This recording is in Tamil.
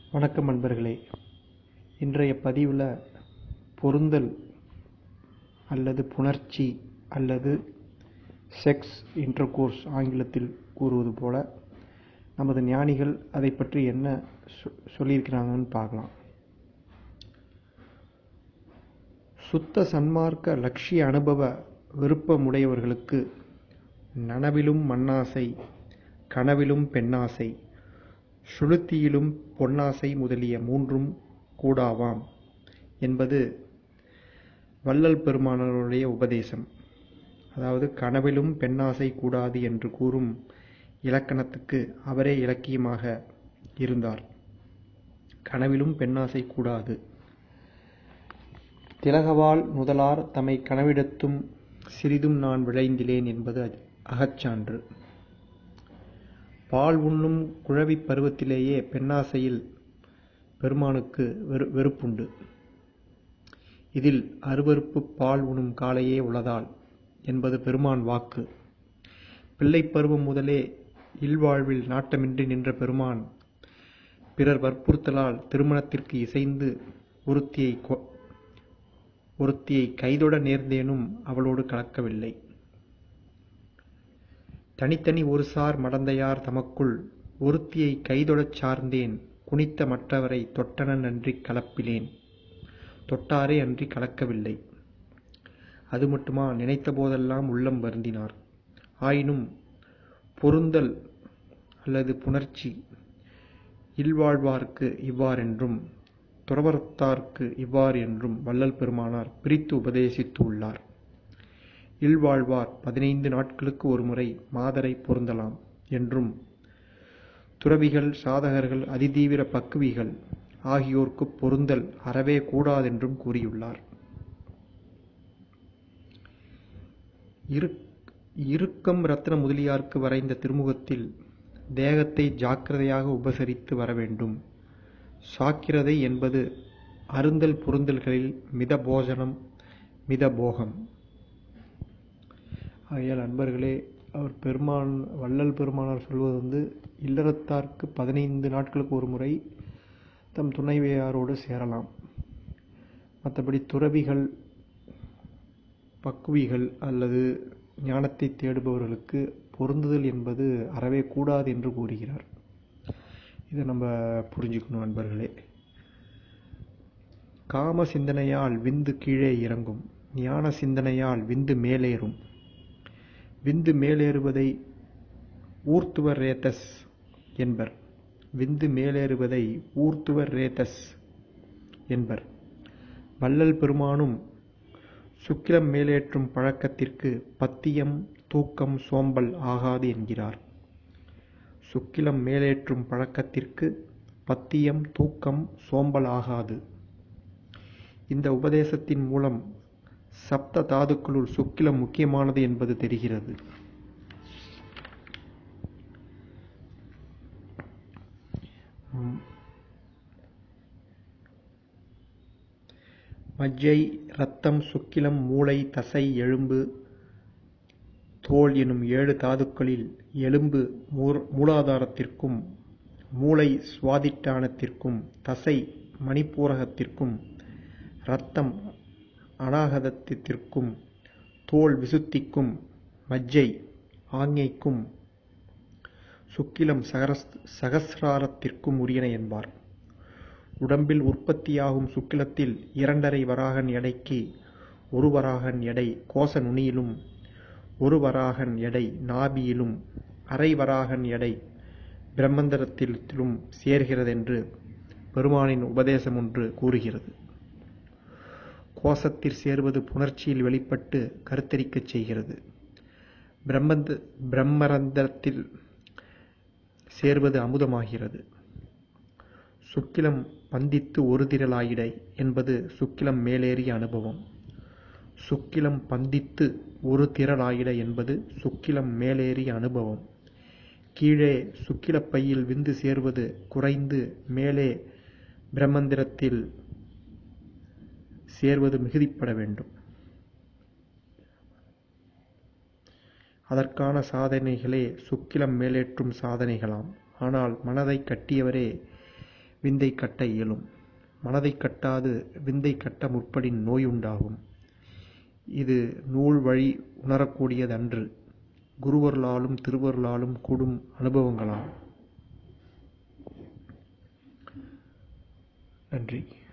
வணக்கம் நண்பர்களே இன்றைய பதிவில் பொருந்தல் அல்லது புணர்ச்சி அல்லது செக்ஸ் இன்டர்கோர்ஸ் ஆங்கிலத்தில் கூறுவது போல நமது ஞானிகள் அதை பற்றி என்ன சொ சொல்லியிருக்கிறாங்கன்னு பார்க்கலாம் சுத்த சன்மார்க்க லட்சிய அனுபவ விருப்பமுடையவர்களுக்கு நனவிலும் மண்ணாசை கனவிலும் பெண்ணாசை சுளுத்தியிலும் பொன்னாசை முதலிய மூன்றும் கூடாவாம் என்பது வள்ளல் பெருமானருடைய உபதேசம் அதாவது கனவிலும் பெண்ணாசை கூடாது என்று கூறும் இலக்கணத்துக்கு அவரே இலக்கியமாக இருந்தார் கனவிலும் பெண்ணாசை கூடாது திலகவாள் முதலார் தம்மை கனவிடத்தும் சிறிதும் நான் விளைந்திலேன் என்பது அகச்சான்று பால் உண்ணும் குழவிப் பருவத்திலேயே பெண்ணாசையில் பெருமானுக்கு வெறு வெறுப்புண்டு இதில் அருவருப்பு பால் உண்ணும் காலையே உளதால் என்பது பெருமான் வாக்கு பிள்ளைப் பருவம் முதலே இல்வாழ்வில் நாட்டமின்றி நின்ற பெருமான் பிறர் வற்புறுத்தலால் திருமணத்திற்கு இசைந்து ஒருத்தியை கொ ஒருத்தியை கைதொட நேர்ந்தேனும் அவளோடு கலக்கவில்லை தனித்தனி ஒரு சார் மடந்தையார் தமக்குள் ஒருத்தியை கைதொடச் சார்ந்தேன் குனித்த மற்றவரை தொட்டனன் அன்றி கலப்பிலேன் தொட்டாரே அன்றி கலக்கவில்லை அது மட்டுமா நினைத்த போதெல்லாம் உள்ளம் வருந்தினார் ஆயினும் பொருந்தல் அல்லது புணர்ச்சி இல்வாழ்வார்க்கு இவ்வாறென்றும் துறவரத்தார்க்கு இவ்வாறு என்றும் வள்ளல் பெருமானார் பிரித்து உபதேசித்து உள்ளார் இல்வாழ்வார் பதினைந்து நாட்களுக்கு ஒரு முறை மாதரை பொருந்தலாம் என்றும் துறவிகள் சாதகர்கள் அதிதீவிர பக்குவிகள் ஆகியோர்க்கு பொருந்தல் அறவே கூடாதென்றும் கூறியுள்ளார் இரு இறுக்கம் ரத்ன முதலியார்க்கு வரைந்த திருமுகத்தில் தேகத்தை ஜாக்கிரதையாக உபசரித்து வர வேண்டும் சாக்கிரதை என்பது அருந்தல் பொருந்தல்களில் மித போஜனம் மித போகம் ஆகையால் நண்பர்களே அவர் பெருமான் வள்ளல் பெருமானார் சொல்வது வந்து இல்லறத்தார்க்கு பதினைந்து நாட்களுக்கு ஒரு முறை தம் துணைவியாரோடு சேரலாம் மற்றபடி துறவிகள் பக்குவிகள் அல்லது ஞானத்தை தேடுபவர்களுக்கு பொருந்துதல் என்பது அறவே கூடாது என்று கூறுகிறார் இதை நம்ம புரிஞ்சுக்கணும் நண்பர்களே காம சிந்தனையால் விந்து கீழே இறங்கும் ஞான சிந்தனையால் விந்து மேலேறும் விந்து மேலேறுவதை ஊர்த்துவர் ரேத்தஸ் என்பர் விந்து மேலேறுவதை ஊர்த்துவர் ரேத்தஸ் என்பர் வள்ளல் பெருமானும் சுக்கிலம் மேலேற்றும் பழக்கத்திற்கு பத்தியம் தூக்கம் சோம்பல் ஆகாது என்கிறார் சுக்கிலம் மேலேற்றும் பழக்கத்திற்கு பத்தியம் தூக்கம் சோம்பல் ஆகாது இந்த உபதேசத்தின் மூலம் சப்த தாதுக்களுள் சுக்கிலம் முக்கியமானது என்பது தெரிகிறது மஜ்ஜை இரத்தம் சுக்கிலம் மூளை தசை எலும்பு தோல் எனும் ஏழு தாதுக்களில் எலும்பு மூலாதாரத்திற்கும் மூளை சுவாதிட்டானத்திற்கும் தசை மணிப்பூரகத்திற்கும் இரத்தம் அநாகதத்திற்கும் தோல் விசுத்திக்கும் மஜ்ஜை ஆங்ஞைக்கும் சுக்கிலம் சகரஸ் சகசிராரத்திற்கும் உரியன என்பார் உடம்பில் உற்பத்தியாகும் சுக்கிலத்தில் இரண்டரை வராகன் எடைக்கு ஒரு வராகன் எடை கோச நுனியிலும் ஒரு வராகன் எடை நாபியிலும் அரை வராகன் எடை பிரம்மந்தரத்திலும் சேர்கிறதென்று பெருமானின் உபதேசம் ஒன்று கூறுகிறது கோசத்தில் சேர்வது புணர்ச்சியில் வெளிப்பட்டு கருத்தரிக்கச் செய்கிறது பிரம்மந்த பிரம்மரந்தரத்தில் சேர்வது அமுதமாகிறது சுக்கிலம் பந்தித்து ஒரு திரளாயிடை என்பது சுக்கிலம் மேலேறிய அனுபவம் சுக்கிலம் பந்தித்து ஒரு திரளாயிட என்பது சுக்கிலம் மேலேறிய அனுபவம் கீழே சுக்கிலப்பையில் விந்து சேர்வது குறைந்து மேலே பிரம்மந்திரத்தில் சேர்வது மிகுதிப்பட வேண்டும் அதற்கான சாதனைகளே சுக்கிலம் மேலேற்றும் சாதனைகளாம் ஆனால் மனதை கட்டியவரே விந்தை கட்ட இயலும் மனதை கட்டாது விந்தை கட்ட முற்படின் நோய் உண்டாகும் இது நூல் வழி உணரக்கூடியதன்று குருவருளாலும் திருவருளாலும் கூடும் அனுபவங்களாம் நன்றி